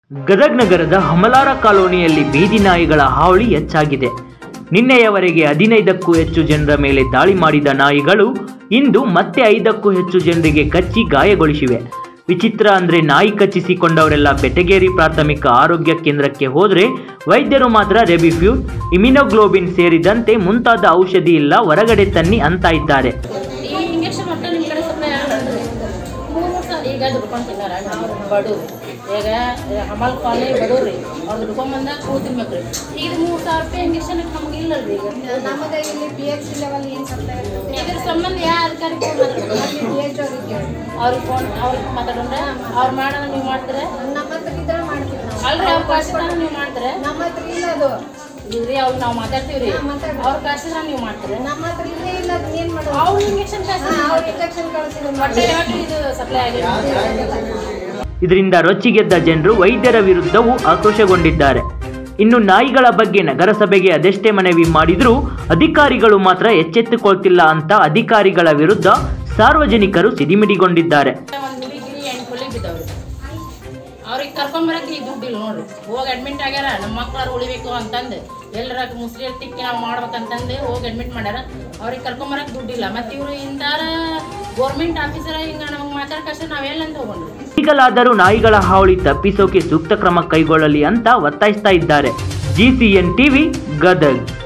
ಗದಗ ನಗರದ ಹಮಲಾರ ಕಾಲೋನಿಯಲ್ಲಿ ಬೀದಿ ನಾಯಿಗಳ ಹಾವಳಿ ಹೆಚ್ಚಾಗಿದೆ ನಿನ್ನೆಯವರೆಗೆ ಹದಿನೈದಕ್ಕೂ ಹೆಚ್ಚು ಜನರ ಮೇಲೆ ದಾಳಿ ಮಾಡಿದ ನಾಯಿಗಳು ಇಂದು ಮತ್ತೆ ಐದಕ್ಕೂ ಹೆಚ್ಚು ಜನರಿಗೆ ಕಚ್ಚಿ ಗಾಯಗೊಳಿಸಿವೆ ವಿಚಿತ್ರ ಅಂದ್ರೆ ನಾಯಿ ಕಚ್ಚಿಸಿಕೊಂಡವರೆಲ್ಲ ಬೆಟಗೇರಿ ಪ್ರಾಥಮಿಕ ಆರೋಗ್ಯ ಕೇಂದ್ರಕ್ಕೆ ಹೋದ್ರೆ ವೈದ್ಯರು ಮಾತ್ರ ರೆಬಿಫ್ಯೂಸ್ ಇಮ್ಯುನೋಗ್ಲೋಬಿನ್ ಸೇರಿದಂತೆ ಮುಂತಾದ ಔಷಧಿ ಇಲ್ಲ ಹೊರಗಡೆ ತನ್ನಿ ಅಂತ ಇದ್ದಾರೆ ಈ ಇಂಜೆಕ್ಷನ್ ಒಟ್ಟು ನಿಮ್ಮ ಕಡೆ ಸಪ್ಲೈ ಆಗಲ್ಲ ಮೂರು ವರ್ಷ ಈಗ ದುಡ್ಕೊಂಡು ತಿನ್ನಾರ ಬಡವ್ರು ಈಗ ಹಮಲ್ ಕಾಲನಿ ಬಡವ್ರಿ ಅವ್ರು ದುಡ್ಕೊಂಬಂದ ಕೂ ತಿನ್ಬೇಕ್ರಿ ಈಗ ಮೂರು ಸಾವಿರ ರೂಪಾಯಿ ಇಂಜೆಕ್ಷನ್ ನಮ್ಗೆ ಇಲ್ಲಲ್ರಿ ಈಗ ನಮಗೆ ಇಲ್ಲಿ ಪಿ ಎಚ್ ಸಿ ಲೆವೆಲ್ ಏನು ಸಪ್ಲೈ ಇರ್ತದೆ ಇದ್ರ ಸಂಬಂಧ ಯಾವ ಅಧಿಕಾರಿ ಫೋನ್ ಮಾತಾಡ್ಬೇಕು ಪಿ ಎಚ್ ಅವ್ರಿಗೆ ಕೇಳಿ ಅವ್ರಿಗೆ ಫೋನ್ ಅವ್ರಿಗೆ ಮಾತಾಡೋಣ ಅವ್ರು ಮಾಡೋಣ ನೀವು ಮಾಡ್ತಾರೆ ನಮ್ಮ ಹತ್ರ ಇದ್ರೆ ಮಾಡ್ತೀವಿ ನಾವು ಅಲ್ರಿ ಅವ್ರು ಕಳ್ಸಿದ್ರೆ ನೀವು ಮಾಡ್ತಾರೆ ನಮ್ಮ ಹತ್ರ ಇಲ್ಲ ಅದು ಇಲ್ರಿ ಅವ್ರು ನಾವು ಮಾತಾಡ್ತೀವಿ ರೀ ಹಾ, ಮಾತಾಡ್ರಿ. ಅವ್ರು ಕಳ್ಸಿದ್ರೆ ನೀವು ಮಾಡ್ತಾರೆ ನಮ್ಮ ಹತ್ರ ಇಲ್ಲೇ ಇಲ್ಲ ಅದನ್ನ ಏನು ಮಾಡೋದು ಅವ್ರು ಇಂಜೆಕ್ಷನ್ ಕಳ್ಸಿದ್ರೆ ಅವ್ರು ಇಂಜೆಕ್ಷನ್ ಕಳಿಸಿದ್ರು ಹೊಟ್ಟೆ ಹೊಟ್ಟೆ ಇದು ಸಪ್ಲೈ ಆಗಿದೆ ಇದರಿಂದ ರೊಚ್ಚಿಗೆದ್ದ ಜನರು ವೈದ್ಯರ ವಿರುದ್ಧವೂ ಆಕ್ರೋಶಗೊಂಡಿದ್ದಾರೆ ಇನ್ನು ನಾಯಿಗಳ ಬಗ್ಗೆ ನಗರಸಭೆಗೆ ಅದೆಷ್ಟೇ ಮನವಿ ಮಾಡಿದರೂ ಅಧಿಕಾರಿಗಳು ಮಾತ್ರ ಎಚ್ಚೆತ್ತುಕೊಳ್ತಿಲ್ಲ ಅಂತ ಅಧಿಕಾರಿಗಳ ವಿರುದ್ಧ ಸಾರ್ವಜನಿಕರು ಸಿಡಿಮಿಡಿಗೊಂಡಿದ್ದಾರೆ ಒಂದು ಹುಡುಗಿ ಎಂಟು ಕೊಲೆ ಬಿದ್ದವ್ರಿ ಅವ್ರಿಗೆ ಕರ್ಕೊಂಬರಕ್ಕೆ ಈ ದುಡ್ಡು ಇಲ್ಲ ನೋಡ್ರಿ ಹೋಗಿ ಅಡ್ಮಿಟ್ ಆಗ್ಯಾರ ನಮ್ಮ ಮಕ್ಳಾರು ಉಳಿಬೇಕು ಅಂತಂದು ಎಲ್ಲರ ಮುಸ್ಲಿ ತಿಕ್ಕಿ ನಾವು ಮಾಡ್ಬೇಕಂತಂದು ಹೋಗಿ ಅಡ್ಮಿಟ್ ಮಾಡ್ಯಾರ ಅವ್ರಿಗೆ ಕರ್ಕೊಂಬರಕ್ಕೆ ದುಡ್ಡಿಲ್ಲ ಮತ್ತು ಇವರು ಇಂದಾರ ಗೋರ್ಮೆಂಟ್ ಆಫೀಸರ ಹಿಂಗೆ ನಮಗೆ ಮಾತಾಡ್ಕಷ್ಟ ನಾವೆಲ್ಲಂತ ಹೋಗೊಂಡ್ರಿ ಈಗಲಾದರೂ ನಾಯಿಗಳ ಹಾವಳಿ ತಪ್ಪಿಸೋಕೆ ಸೂಕ್ತ ಕ್ರಮ ಕೈಗೊಳ್ಳಲಿ ಅಂತ ಒತ್ತಾಯಿಸ್ತಾ ಇದ್ದಾರೆ ಜಿಸಿಎನ್ ಟಿವಿ ಗದಗ್